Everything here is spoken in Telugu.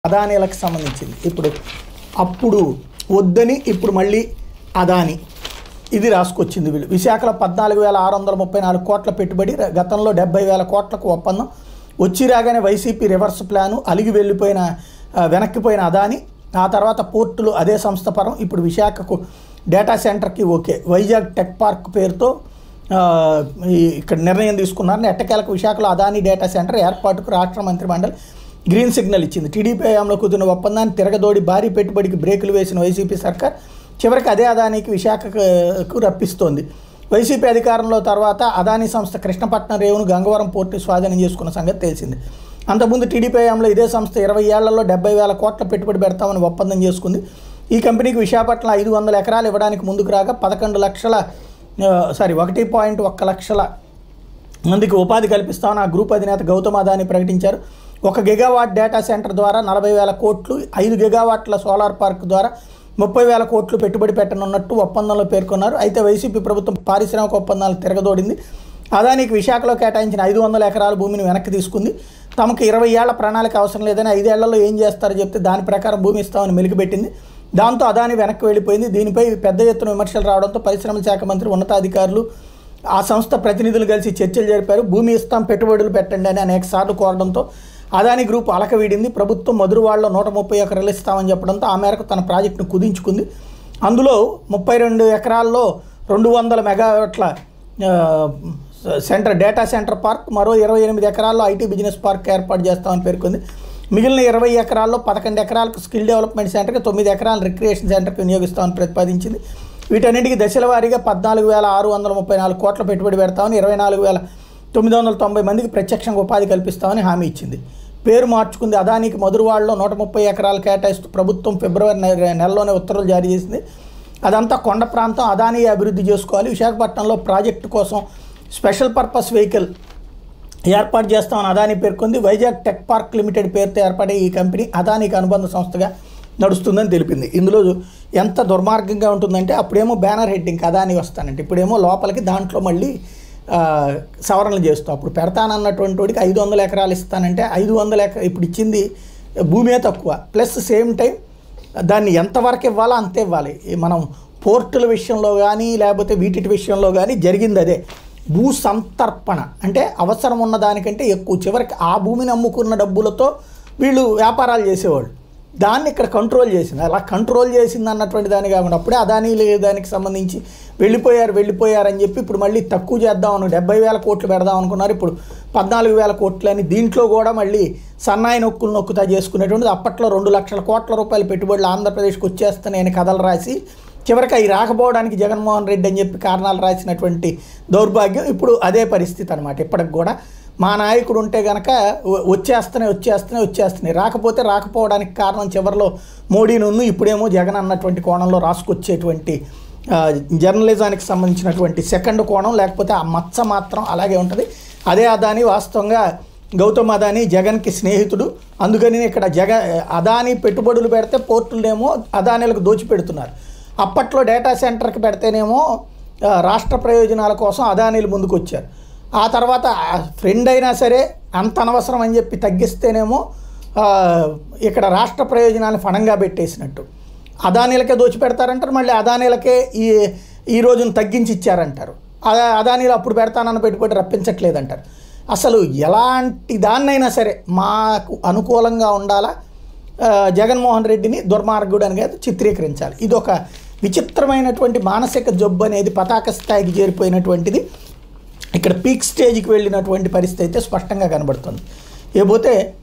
అదానీలకు సంబంధించింది ఇప్పుడు అప్పుడు వద్దని ఇప్పుడు మళ్ళీ అదాని ఇది రాసుకొచ్చింది వీళ్ళు విశాఖలో పద్నాలుగు వేల ఆరు వందల ముప్పై నాలుగు కోట్ల పెట్టుబడి ర- గతంలో డెబ్బై వేల కోట్లకు ఒప్పందం వచ్చి రాగానే వైసీపీ రివర్స్ ప్లాను అలిగి వెళ్ళిపోయిన ఆ, వెనక్కిపోయిన అదాని ఆ తర్వాత పోర్టులు అదే సంస్థ పరం ఇప్పుడు విశాఖకు డేటా సెంటర్కి ఓకే వైజాగ్ టెక్ పార్క్ పేరుతో ఆ, ఈ- ఇక్కడ నిర్ణయం తీసుకున్నారు ఎట్టకేలకు విశాఖలో అదాని డేటా సెంటర్ ఏర్పాటుకు రాష్ట్ర మంత్రి మండలి గ్రీన్ సిగ్నల్ ఇచ్చింది టీడీపీ హయాంలో కుదిరిన ఒప్పందాన్ని తిరగదోడి భారీ పెట్టుబడికి బ్రేకులు వేసిన వైసీపీ సర్కార్ చివరికి అదే అదానికి విశాఖకు రప్పిస్తోంది వైసీపీ అధికారంలో తర్వాత అదాని సంస్థ కృష్ణపట్నం రేవును గంగవరం పోర్టు స్వాధీనం చేసుకున్న సంగతి తెలిసింది అంతకుముందు టీడీపీ హయాంలో ఇదే సంస్థ ఇరవై ఏళ్లలో డెబ్బై వేల కోట్ల పెట్టుబడి పెడతామని ఒప్పందం చేసుకుంది ఈ కంపెనీకి విశాఖపట్నం ఐదు వందల ఎకరాలు ఇవ్వడానికి ముందుకు రాగా పదకొండు లక్షల ఆ, సారీ ఒకటి పాయింట్ ఒక్క లక్షల మందికి ఉపాధి కల్పిస్తామని ఆ గ్రూప్ అధినేత గౌతమ్ అదాని ప్రకటించారు ఒక గిగావాట్ డేటా సెంటర్ ద్వారా నలభై వేల కోట్లు ఐదు గిగావాట్ల సోలార్ పార్క్ ద్వారా ముప్పై వేల కోట్లు పెట్టుబడి పెట్టనున్నట్టు ఒప్పందంలో పేర్కొన్నారు అయితే వైసీపీ ప్రభుత్వం పారిశ్రామిక ఒప్పందాలు తిరగదోడింది అదానికి విశాఖలో కేటాయించిన ఐదు వందల ఎకరాల భూమిని వెనక్కి తీసుకుంది తమకు ఇరవై ఏళ్ల ప్రణాళిక అవసరం లేదని ఐదేళ్లలో ఏం చేస్తారో చెప్తే దాని ప్రకారం భూమి ఇస్తామని మెలిగిపెట్టింది దాంతో అదాని వెనక్కి వెళ్ళిపోయింది దీనిపై పెద్ద ఎత్తున విమర్శలు రావడంతో పరిశ్రమల శాఖ మంత్రి ఉన్నతాధికారులు ఆ సంస్థ ప్రతినిధులు కలిసి చర్చలు జరిపారు భూమి ఇస్తాం పెట్టుబడులు పెట్టండి అని అనేక సార్లు కోరడంతో అదాని గ్రూప్ అలకవీడింది ప్రభుత్వం మధురవాడలో నూట ముప్పై ఎకరాలు ఇస్తామని చెప్పడంతో ఆ మేరకు తన ప్రాజెక్టును కుదించుకుంది అందులో ముప్పై రెండు ఎకరాల్లో రెండు వందల మెగావాట్ల ఆ, సెంటర్ డేటా సెంటర్ పార్క్ మరో ఇరవై ఎనిమిది ఎకరాల్లో ఐటీ బిజినెస్ పార్క్ ఏర్పాటు చేస్తామని పేర్కొంది మిగిలిన ఇరవై ఎకరాల్లో పదకొండు ఎకరాలకు స్కిల్ డెవలప్మెంట్ సెంటర్కి తొమ్మిది ఎకరాలు రిక్రియేషన్ సెంటర్కి వినియోగిస్తామని ప్రతిపాదించింది వీటన్నిటికీ దశల వారీగా పద్నాలుగు వేల ఆరు వందల ముప్పై నాలుగు కోట్ల పెట్టుబడి పెడతామని ఇరవై నాలుగు వేల తొమ్మిది వందల తొంభై మందికి ప్రత్యక్షంగా ఉపాధి కల్పిస్తామని హామీ ఇచ్చింది పేరు మార్చుకుంది అదానికి మధురవాడలో నూట ముప్పై ఎకరాలు కేటాయిస్తూ ప్రభుత్వం ఫిబ్రవరి నె- నెలలోనే ఉత్తర్వులు జారీ చేసింది అదంతా కొండ ప్రాంతం అదానీ అభివృద్ధి చేసుకోవాలి విశాఖపట్నంలో ప్రాజెక్టు కోసం స్పెషల్ పర్పస్ వెహికల్ ఏర్పాటు చేస్తామని అదానీ పేర్కొంది వైజాగ్ టెక్ పార్క్ లిమిటెడ్ పేరుతో ఏర్పడే ఈ కంపెనీ అదానికి అనుబంధ సంస్థగా నడుస్తుందని తెలిపింది ఇందులో ఎంత దుర్మార్గంగా ఉంటుందంటే అప్పుడేమో బ్యానర్ హెడ్డింగ్ అదాని వస్తానంటే ఇప్పుడేమో లోపలికి దాంట్లో మళ్ళీ ఆ, సవరణలు చేస్తాం అప్పుడు పెడతానన్నటువంటి వాడికి ఐదు వందల ఎకరాలు ఇస్తానంటే ఐదు వందల ఎకరా ఇప్పుడు ఇచ్చింది భూమే తక్కువ ప్లస్ సేమ్ టైం దాన్ని ఎంతవరకు ఇవ్వాలో అంతే ఇవ్వాలి ఈ మనం పోర్టుల విషయంలో కానీ లేకపోతే వీటి విషయంలో కానీ జరిగింది అదే భూ సంతర్పణ అంటే అవసరం ఉన్న దానికంటే ఎక్కువ చివరికి ఆ భూమిని అమ్ముకున్న డబ్బులతో వీళ్ళు వ్యాపారాలు చేసేవాళ్ళు దాన్ని ఇక్కడ కంట్రోల్ చేసింది అలా కంట్రోల్ చేసింది అన్నటువంటి దాని కాకుండా అప్పుడే అదానీ లే- దానికి సంబంధించి వెళ్ళిపోయారు వెళ్ళిపోయారు అని చెప్పి ఇప్పుడు మళ్ళీ తక్కువ చేద్దాం అను డెబ్బై వేల కోట్లు పెడదాం అనుకున్నారు ఇప్పుడు పద్నాలుగు వేల కోట్లు అని దీంట్లో కూడా మళ్ళీ సన్నాయి నొక్కులు నొక్కుతా చేసుకునేటువంటిది అప్పట్లో రెండు లక్షల కోట్ల రూపాయల పెట్టుబడులు ఆంధ్రప్రదేశ్కి వచ్చేస్తానని కథలు రాసి చివరికి అవి రాకపోవడానికి జగన్మోహన్ రెడ్డి అని చెప్పి కారణాలు రాసినటువంటి దౌర్భాగ్యం ఇప్పుడు అదే పరిస్థితి అనమాట ఇప్పటికి కూడా మా నాయకుడు ఉంటే గనక వ- వచ్చేస్తూనే వచ్చేస్తూనే వచ్చేస్తున్నాయి రాకపోతే రాకపోవడానికి కారణం చివరిలో మోడీ నున్ను ఇప్పుడేమో జగన్ అన్నటువంటి కోణంలో రాసుకొచ్చేటువంటి ఆ, జర్నలిజానికి సంబంధించినటువంటి సెకండ్ కోణం లేకపోతే ఆ మచ్చ మాత్రం అలాగే ఉంటుంది అదే అదాని వాస్తవంగా గౌతమ్ అదాని జగన్కి స్నేహితుడు అందుకని ఇక్కడ జగ అదాని పెట్టుబడులు పెడితే పోర్టులనేమో అదానీలకు దోచిపెడుతున్నారు అప్పట్లో డేటా సెంటర్కి పెడితేనేమో ఆ, రాష్ట్ర ప్రయోజనాల కోసం అదానీలు ముందుకు వచ్చారు ఆ తర్వాత ఫ్రెండ్ అయినా సరే అంత అనవసరం అని చెప్పి తగ్గిస్తేనేమో ఆ, ఇక్కడ రాష్ట్ర ప్రయోజనాలను ఫణంగా పెట్టేసినట్టు అదానీలకే దోచిపెడతారంటారు మళ్ళీ అదానీలకే ఈ ఈ రోజును తగ్గించి ఇచ్చారంటారు అదా అదానీలు అప్పుడు పెడతానన్న పెట్టుబడి రప్పించట్లేదంటారు అసలు ఎలాంటి దాన్నైనా సరే మాకు అనుకూలంగా ఉండాలా ఆ, జగన్మోహన్ రెడ్డిని దుర్మార్గుడు అని కాదు చిత్రీకరించాలి ఇది ఒక విచిత్రమైనటువంటి మానసిక జబ్బు అనేది పతాక స్థాయికి చేరిపోయినటువంటిది ఇక్కడ పీక్ స్టేజ్కి వెళ్ళినటువంటి పరిస్థితి అయితే స్పష్టంగా కనబడుతుంది ఇకపోతే